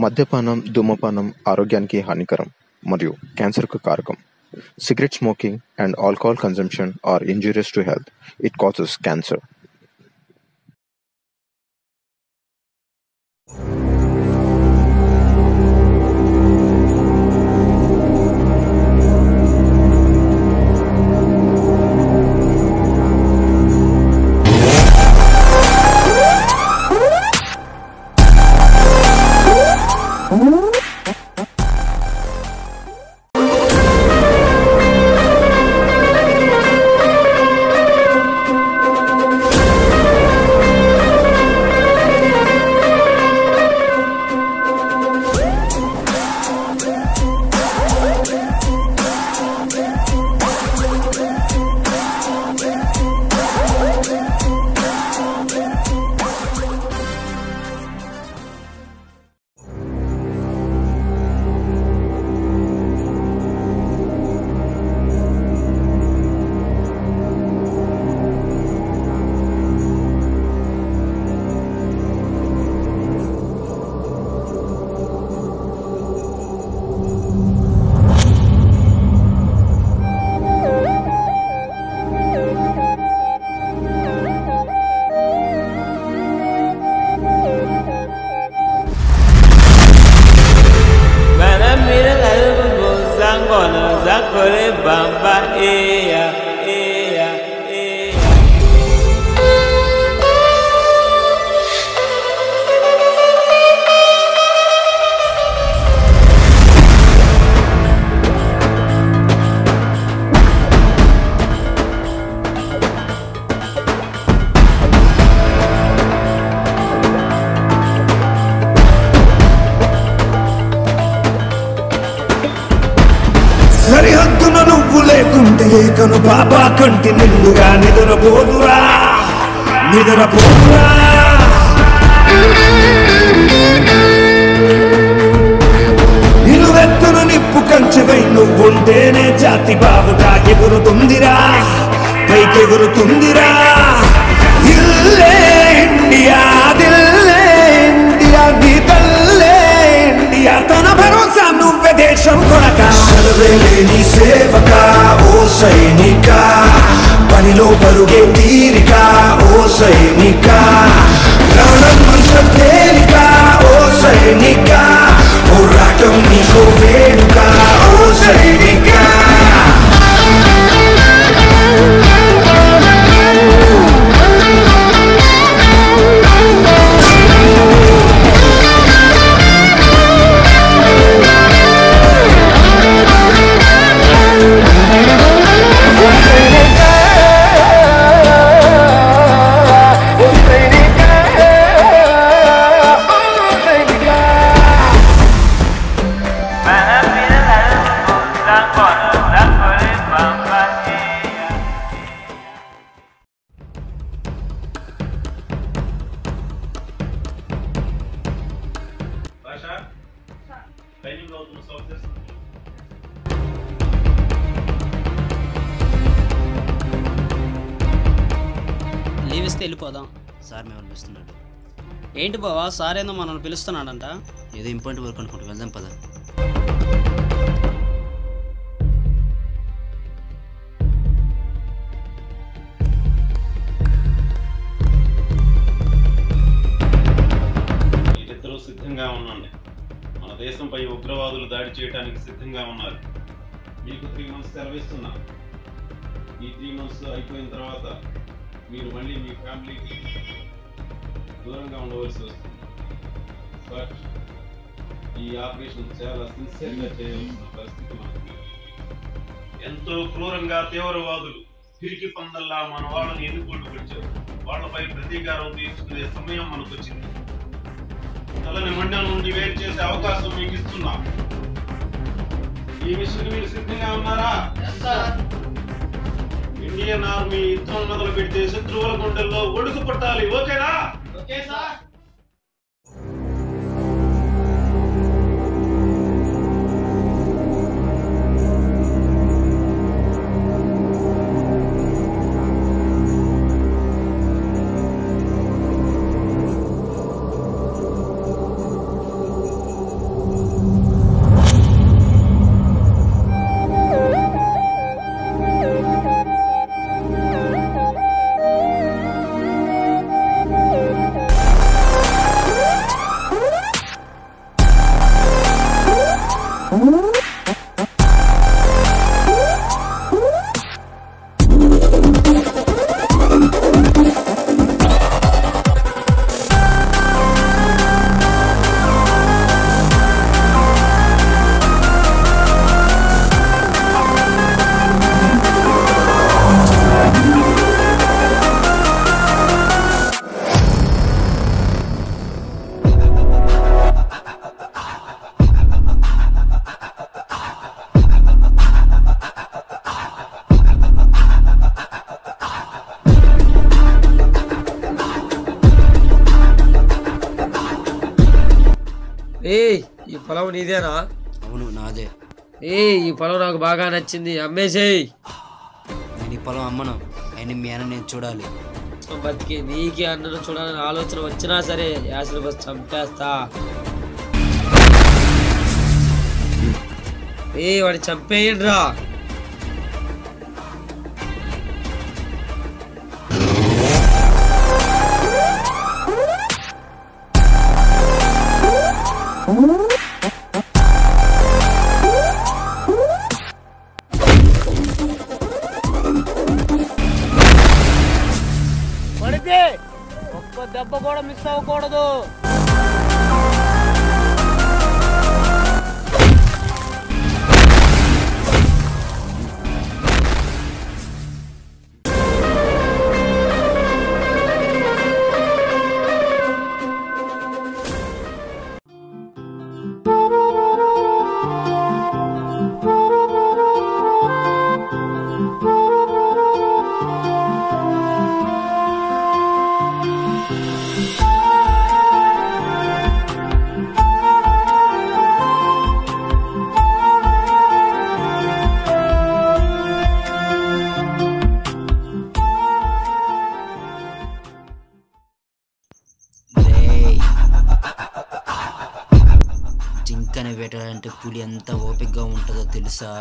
మద్యపానం ధూమపానం ఆరోగ్యానికి హానికరం మరియు క్యాన్సర్కు కారకం cigarette smoking and alcohol consumption are injurious to health it causes cancer Banamira kalbu sangono zakore bamba eya eya eya సరిహద్దున నువ్వు లేకుంటే ఏకను బాబా కంటి నిండుగా నిద్రపోదురా నిద్రపోదురా నిలువెత్తును నిప్పు కంచెవై నువ్వుంటేనే జాతి బావుగా ఎగురుతుందిరా పైకెగురుతుందిరా ఇల్లే ఇండియా దిల్లే ఇండియా నీ తల్లే ఇండియా తన భరోసా నువ్వే దేశం కొనక సెలవేలేని సేవక ఓ సైనిక పనిలో పరుగే తీరిక ఓ సైనిక ప్రాణం మంత్రం తేలిక ఓ సైనిక పోరాటం నీకో వేడుక ఓ సైనిక Banamira kalbu sangono zakore bamba eya భాష ట్రైనింగ్ అవుతున్న సోల్జర్స్ లీవ్ ఇస్తే వెళ్ళిపోదాం సార్ మేము పిలుస్తున్నాడు ఏంటి బావా సార్ ఏందో మనల్ని పిలుస్తున్నాడంట ఏదో ఇంపార్టెంట్ వర్క్ అనుకుంటూ వెళ్దాం పద మీరిద్దరూ సిద్ధంగా ఉండండి మన దేశంపై ఉగ్రవాదులు దాడి చేయడానికి సిద్ధంగా ఉన్నారు మీకు త్రీ మంత్స్ సెలవిస్తున్నా ఈ త్రీ మంత్స్ అయిపోయిన తర్వాత మీరు మళ్ళీ మీ ఫ్యామిలీకి దూరంగా ఉండవలసి వస్తుంది బట్ ఈ ఆపరేషన్ చాలా సిన్సియర్గా చేయవలసిన పరిస్థితి మనకు ఉంది. ఎంతో క్రూరంగా తీవ్రవాదులు పిరికి పందల్లా మన వాళ్ళని ఎన్నుకోటు వచ్చారు వాళ్ళపై ప్రతీకారం తీర్చుకునే సమయం మనకు వచ్చింది తలని మండలం నుండి వేరు చేసే అవకాశం మీకు ఇస్తున్నా ఈ మిషన్ మీరు సిద్ధంగా ఉన్నారా ఇండియన్ ఆర్మీ యుద్ధం మొదలు పెడితే శత్రువుల గుండెల్లో ఒడుకు పట్టాలి ఓకేనా ఏ ఈ పొలం నీదేనా అవును నాదే ఏ ఈ పొలం నాకు బాగా నచ్చింది అమ్మేసేయ్ నేను ఈ పొలం అమ్మను అయినా మీ అన్న నేను చూడాలి బతికి నీకే అన్నను చూడాలని ఆలోచన వచ్చినా సరే యాసిడ్ బస్ చంపేస్తా ఏ వాడి చంపేయండి రా పడితే ఒక్క దెబ్బ కూడా మిస్ అవ్వకూడదు రేయ్. జింకని వేటాడంటే పులి ఎంత ఓపికగా ఉంటుందో తెలుసా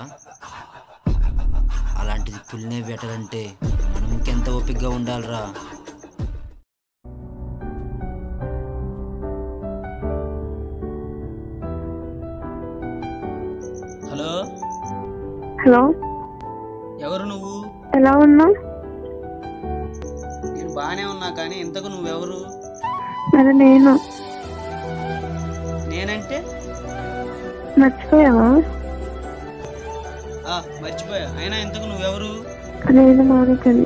అలాంటిది పులినే వేటాడంటే మనం ఇంకెంత ఓపికగా ఉండాలిరా హలో హలో ఎవరు నువ్వు ఎలా ఉన్నావు నేను బాగానే ఉన్నా కానీ ఇంతకు నువ్వెవరు అది నేను నేనంటే మర్చిపోయావా ఆ మర్చిపోయా అయినా ఇంతకు నువ్వెవరు నేను మానికని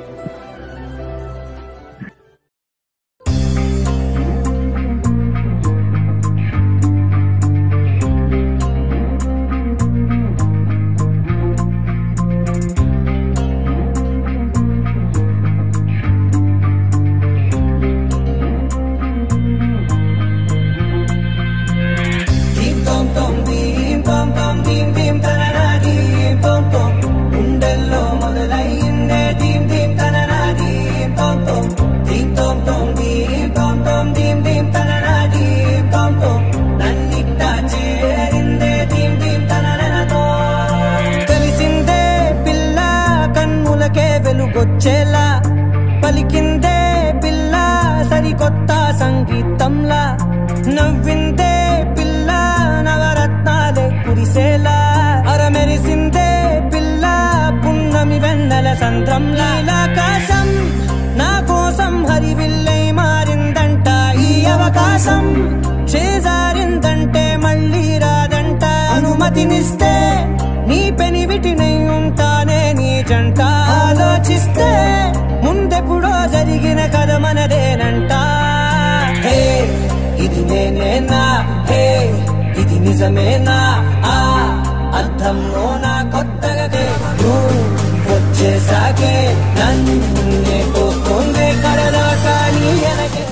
దీం తోం తోం దీం తోం తోం దీం దీం తననా దీం తోం తోం గుండెల్లో మొదలైందే దీం దీం తననా దీం తోం తోం దీం తోం తోం దీం తోం తోం దీం దీం తననా దీం తోం తోం నన్నిట్ట చేరిందే దీం దీం తననతో కలిసిందే పిల్ల కన్నులకే వెలుగొచ్చేలా పలికిందే పిల్ల సరికొత్త సంగీతంలా నవ్విందే పిల్ల నవరత్నాలే కురిసేలా అరమెరిసిందే పిల్ల పున్నమి వెన్నెల సంద్రంలా ఆకాశం నా కోసం హరివిల్లై మారిందంట ఈ అవకాశం చేజారిందంటే మళ్ళీ రాదంట అనుమతినిస్తే నీ పెనివిటినై ఉంటానే నీ జంట ఆలోచిస్తే ముందెప్పుడో జరిగిన కథ మనదేనంట హే ఇది నేనేనా హే ఇది నిజమేనా ఆ అర్థంలో నా కొత్తగా కే. నువ్వు వచ్చేసాకే నన్నే కోస్తుందే కడలా కానీ ఎనకే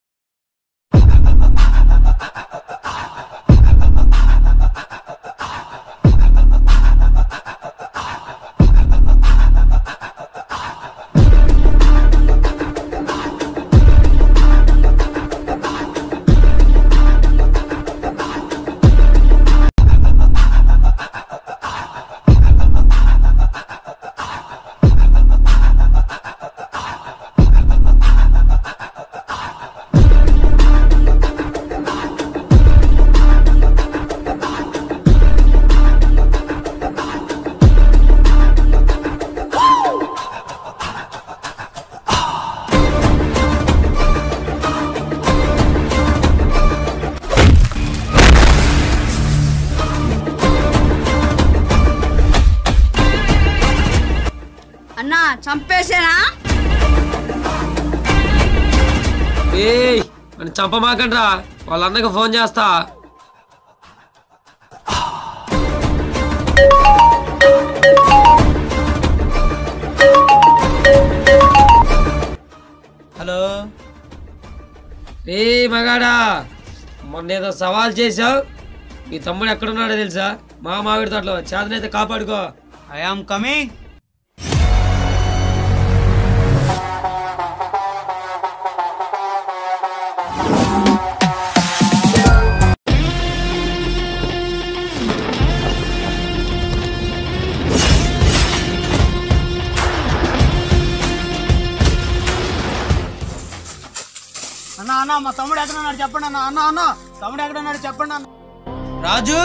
అన్నా చంపేసేనా ఏయ్ అని చంపమాకండ్రా వాళ్ళ అన్నకి ఫోన్ చేస్తా హలో ఏ మగాడా మొన్న ఏదో సవాల్ చేసావు మీ తమ్ముడు ఎక్కడున్నాడో తెలుసా మా మామిడి తోటలో చేతనైతే కాపాడుకో ఐ ఆమ్ కమింగ్ అన్న అన్న మా తమ్ముడు ఎక్కడ ఉన్నాడు చెప్పండి అన్న అన్న అన్న తమ్ముడు ఎక్కడ ఉన్నాడు చెప్పండి అన్న రాజు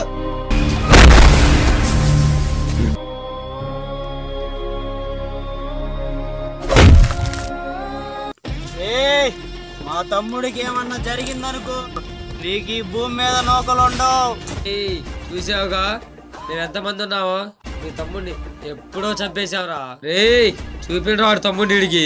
ఏయ్, మా తమ్ముడికి ఏమన్నా జరిగిందనుకో నీకు ఈ భూమి మీద నౌకలు ఉండవు ఏయ్, చూసావుగా మేము ఎంతమంది ఉన్నామో మీ తమ్ముడిని ఎప్పుడో చంపేశావురా రే చూపిండ్రా వాడు తమ్ముడి వీడికి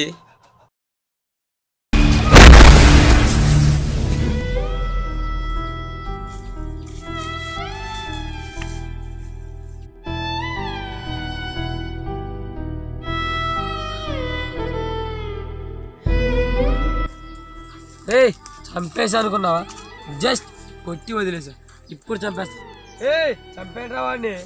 ఏయ్ చంపేసా అనుకున్నావా జస్ట్ కొట్టి వదిలేసా ఇప్పుడు చంపేస్తా ఏ చంపేట్రా వాడిని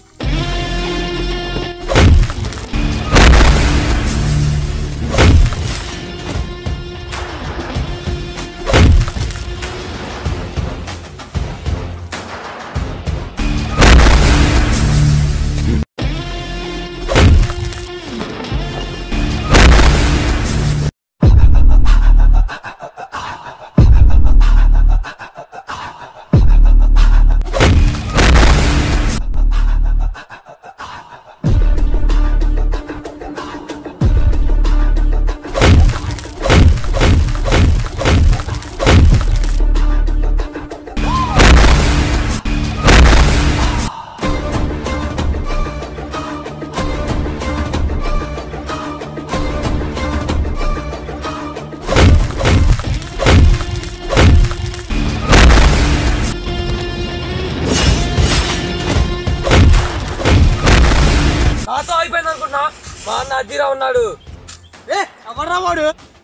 నాతో అయిపోయింది అనుకున్నా మా అన్న అద్దీరా ఉన్నాడు ఏ ఎవర్రా వాడు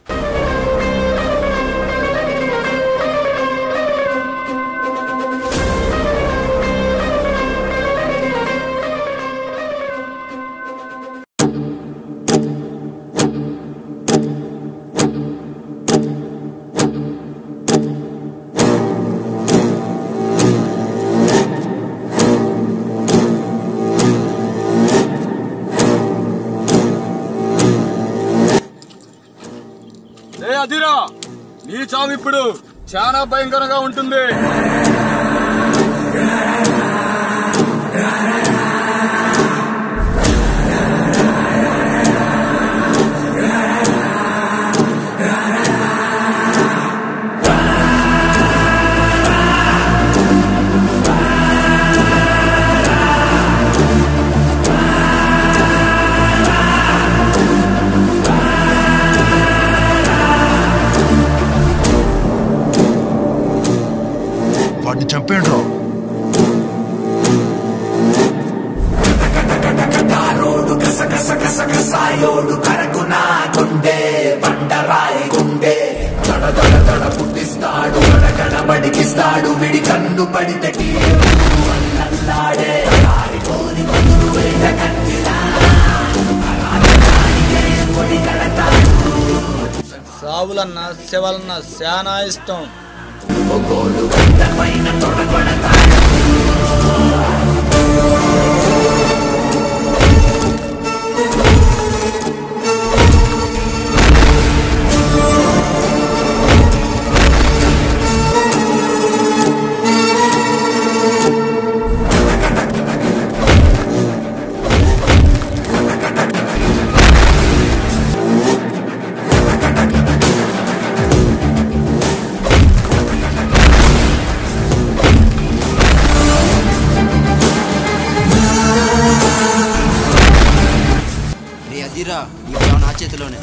ఏ అదిరా నీ చావు ఇప్పుడు చాలా భయంకరంగా ఉంటుంది వాడిని చంపేయండి రోడ్డు కస కస కస కసాయోడు కరకునా గుండె బండరాయి గుండె దడ దడ దడ పుట్టిస్తాడు గడగడ బడికిస్తాడు విడి కన్ను పడితే అల్లల్లాడే కారిపోని కుదురు వేట కత్తిలా పొడి కడతాడు సావులన్న శివలన్న శానా ఇష్టం ఒగోలు గడ్డ పైన తొడగొడతాడు రే అదిరా ఈ ప్రాణం నా చేతిలోనే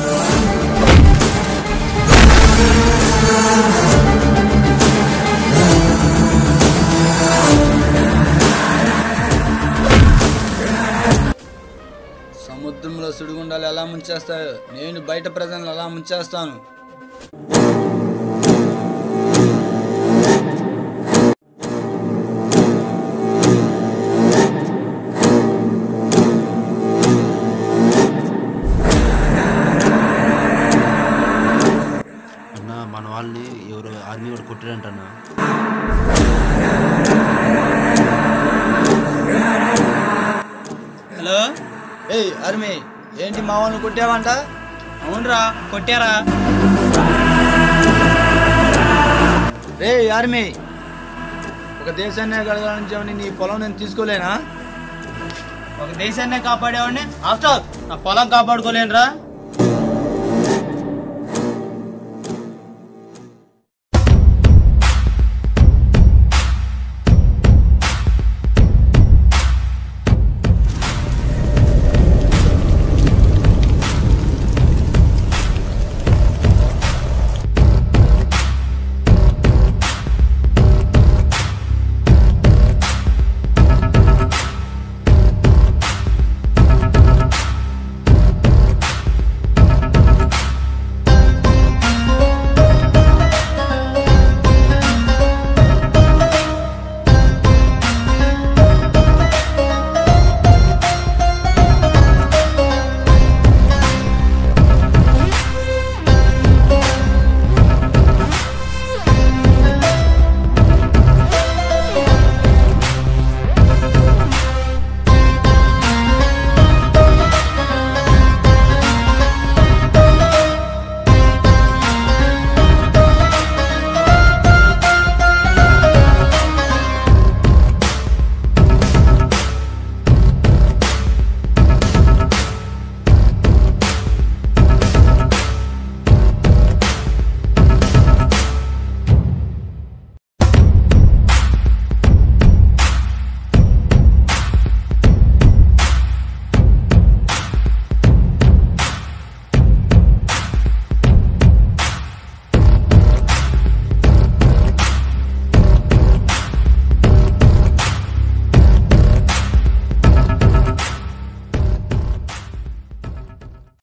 సముద్రంలో సుడిగుండాలు ఎలా ముంచేస్తాయో నేను బయట ప్రజలను ఎలా ముంచేస్తాను ఏయ్ అర్మి ఏంటి మా వాళ్ళని కొట్టావంట అవునరా కొట్టారా రే ఆర్మీ ఒక దేశాన్ని కలగాలని నీ పొలం నేను తీసుకోలేనా ఒక దేశాన్నే కాపాడేవాడిని ఆఫ్టర్ నా పొలం కాపాడుకోలేనురా